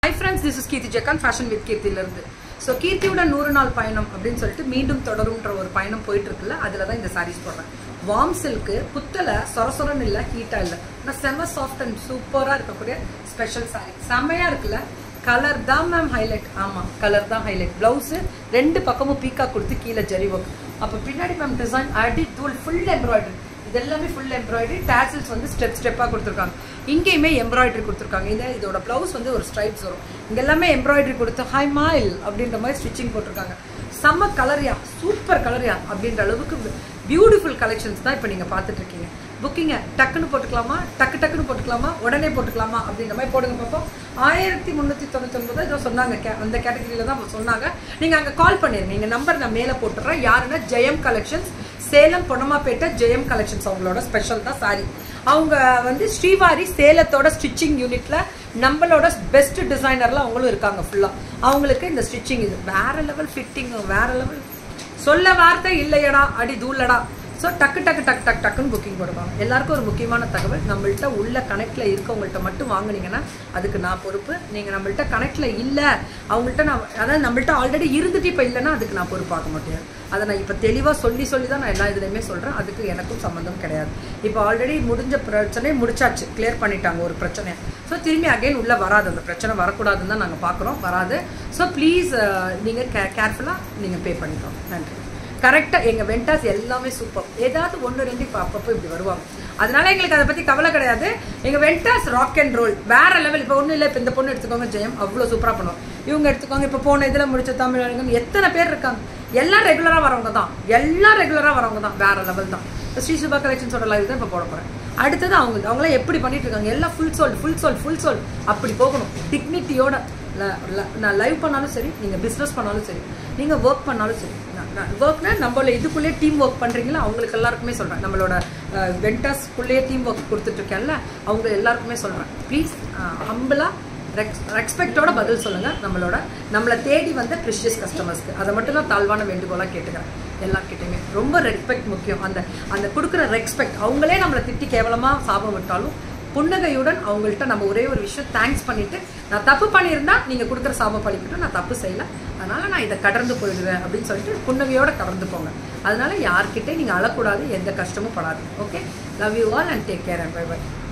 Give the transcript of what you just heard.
high friends this is Keerthi ஜெக்கான் fashion with கீர்த்தியிலிருந்து so கீர்த்தியோட நூறு நாள் பயணம் அப்படின்னு சொல்லிட்டு மீண்டும் தொடரும்ன்ற ஒரு பயணம் போயிட்டு இருக்குல்ல அதில் தான் இந்த சாரீஸ் போடுறேன் வார்ம் சில்க்கு குத்தலை சொர சொரன்னு இல்லை ஹீட்டாக இல்லை ஆனால் செம்ம சாஃப்ட் அண்ட் சூப்பராக இருக்கக்கூடிய ஸ்பெஷல் சாரீ செம்மையாக இருக்குல்ல கலர் தான் மேம் ஹைலைட் ஆமாம் கலர் தான் ஹைலைட் ப்ளவுஸு ரெண்டு பக்கமும் பீக்கா கொடுத்து கீழே ஜரி ஒர்க் அப்போ பின்னாடி மேம் டிசைன் அடி தூள் ஃபுல் எம்ப்ராய்டரி இது எல்லாமே ஃபுல் எம்ப்ராய்டரி டேசல்ஸ் வந்து ஸ்டெப் ஸ்டெப்பாக கொடுத்துருக்காங்க இங்கேயுமே எம்ப்ராய்டரி கொடுத்துருக்காங்க இந்த இதோட ப்ளவுஸ் வந்து ஒரு ஸ்ட்ரைப்ஸ் வரும் இங்கே எல்லாமே எம்ப்ராய்டரி கொடுத்து ஹை மாயில் அப்படின்ற மாதிரி ஸ்டிச்சிங் போட்டிருக்காங்க செம்ம கலரியா சூப்பர் கலரியா அப்படின்ற அளவுக்கு பியூட்டிஃபுல் கலெக்ஷன்ஸ் தான் இப்போ நீங்கள் பார்த்துட்டு இருக்கீங்க புக்கிங்கை டக்குன்னு போட்டுக்கலாமா டக்கு டக்குன்னு போட்டுக்கலாமா உடனே போட்டுக்கலாமா அப்படின்ற மாதிரி போடுங்க பார்ப்போம் ஆயிரத்தி முந்நூற்றி தொண்ணூற்றி ஒன்பது ஏதோ சொன்னாங்க கே அந்த கேட்டகரியில் தான் சொன்னாங்க நீங்கள் அங்கே கால் பண்ணிடுங்க எங்கள் நம்பர் நான் மேலே போட்டுறேன் யாருன்னா ஜெயம் கலெக்ஷன்ஸ் சேலம் பொன்னமாப்பேட்டை ஜெயம் கலெக்ஷன்ஸ் அவங்களோட ஸ்பெஷல் தான் சாரி அவங்க வந்து ஸ்ரீவாரி சேலத்தோட ஸ்டிச்சிங் யூனிட்ல நம்மளோட பெஸ்ட் டிசைனர்ல அவங்களும் இருக்காங்க ஃபுல்லா அவங்களுக்கு இந்த ஸ்டிச்சிங் இது வேற லெவல் ஃபிட்டிங் வேற லெவல் சொல்ல வார்த்தை இல்லையடா அடி தூளடா ஸோ டக்கு டக்கு டக்கு டக்கு டக்குன்னு புக்கிங் போடுவாங்க எல்லாருக்கும் ஒரு முக்கியமான தகவல் நம்மள்ட்ட உள்ள கனெக்ட்ல இருக்கவங்கள்ட்ட மட்டும் வாங்குனீங்கன்னா அதுக்கு நான் பொறுப்பு நீங்கள் நம்மள்ட்ட கனெக்ட்ல இல்லை அவங்கள்ட்ட நான் அதாவது நம்மள்ட்ட ஆல்ரெடி இருந்துட்டு இப்போ இல்லைன்னா அதுக்கு நான் பொறுப்பாக்க முடியாது அதை நான் இப்போ தெளிவாக சொல்லி சொல்லி தான் நான் எல்லா இதுலையுமே சொல்கிறேன் அதுக்கு எனக்கும் சம்மந்தம் கிடையாது இப்போ ஆல்ரெடி முடிஞ்ச பிரச்சனையை முடிச்சாச்சு கிளியர் பண்ணிட்டாங்க ஒரு பிரச்சனையை ஸோ திரும்பி அகைன் உள்ளே வராது அந்த பிரச்சனை வரக்கூடாதுன்னு தான் நாங்கள் பார்க்குறோம் வராது ஸோ ப்ளீஸ் நீங்கள் கே கேர்ஃபுல்லாக நீங்கள் பே பண்ணிக்கோங்க நன்றி கரெக்டாக எங்கள் வெண்டாஸ் எல்லாமே சூப்பர் ஏதாவது ஒன்று ரெண்டு இப்போ அப்பப்போ இப்படி வருவாங்க அதனால எங்களுக்கு அதை பற்றி கவலை கிடையாது எங்கள் வெண்டாஸ் ராக் அண்ட் ரோல் வேற லெவல் இப்போ ஒன்றும் இல்லை இப்போ இந்த பொண்ணு எடுத்துக்கோங்க ஜெயம் அவ்வளோ சூப்பராக பண்ணுவோம் இவங்க எடுத்துக்கோங்க இப்போ போன இதில் முடிச்ச தமிழ் எத்தனை பேர் இருக்காங்க எல்லாம் ரெகுலராக வரவங்க தான் எல்லாம் ரெகுலராக வரவங்க தான் வேற லெவல் தான் ஸ்ரீ சுபா கலெக்ஷன்ஸோட லைவ் தான் இப்போ போட போகிறேன் அடுத்தது அவங்க அவங்களாம் எப்படி பண்ணிட்டு இருக்காங்க எல்லாம் full soul full soul full soul அப்படி போகணும் டிக்னிட்டியோட நான் லைவ் பண்ணாலும் சரி நீங்கள் பிஸ்னஸ் பண்ணாலும் சரி நீங்கள் ஒர்க் பண்ணாலும் சரி ஒர்க்னா நம்மள இதுக்குள்ளேயே டீம் ஒர்க் பண்ணுறீங்களா அவங்களுக்கு எல்லாருக்குமே சொல்கிறேன் நம்மளோட வெண்டாஸ்க்குள்ளேயே டீம் ஒர்க் கொடுத்துட்ருக்கேன்ல அவங்க எல்லாருக்குமே சொல்கிறேன் ப்ளீஸ் ஹம்பிளாக ரெக்ஸ் ரெஸ்பெக்டோட பதில் சொல்லுங்கள் நம்மளோட நம்மளை தேடி வந்த ப்ரிஷியஸ் கஸ்டமர்ஸ்க்கு அதை மட்டும் தான் தாழ்வான வேண்டுகோளாக கேட்டுக்கிறேன் எல்லார்கிட்டையுமே ரொம்ப ரெஸ்பெக்ட் முக்கியம் அந்த அந்த கொடுக்குற ரெஸ்பெக்ட் அவங்களே நம்மளை திட்டி கேவலமாக சாபம் விட்டாலும் புன்னகையுடன் அவங்கள்ட்ட நம்ம ஒரே ஒரு விஷயம் தேங்க்ஸ் பண்ணிட்டு நான் தப்பு பண்ணியிருந்தா நீங்கள் கொடுக்குற சாபம் பழிக்கட்டும் நான் தப்பு செய்யல அதனால நான் இதை கடந்து போயிடுவேன் அப்படின்னு சொல்லிட்டு புன்னகையோட கடந்து போங்க அதனால யார்கிட்டே நீங்கள் அழக்கூடாது எந்த கஷ்டமும் படாது okay love you all and take care bye by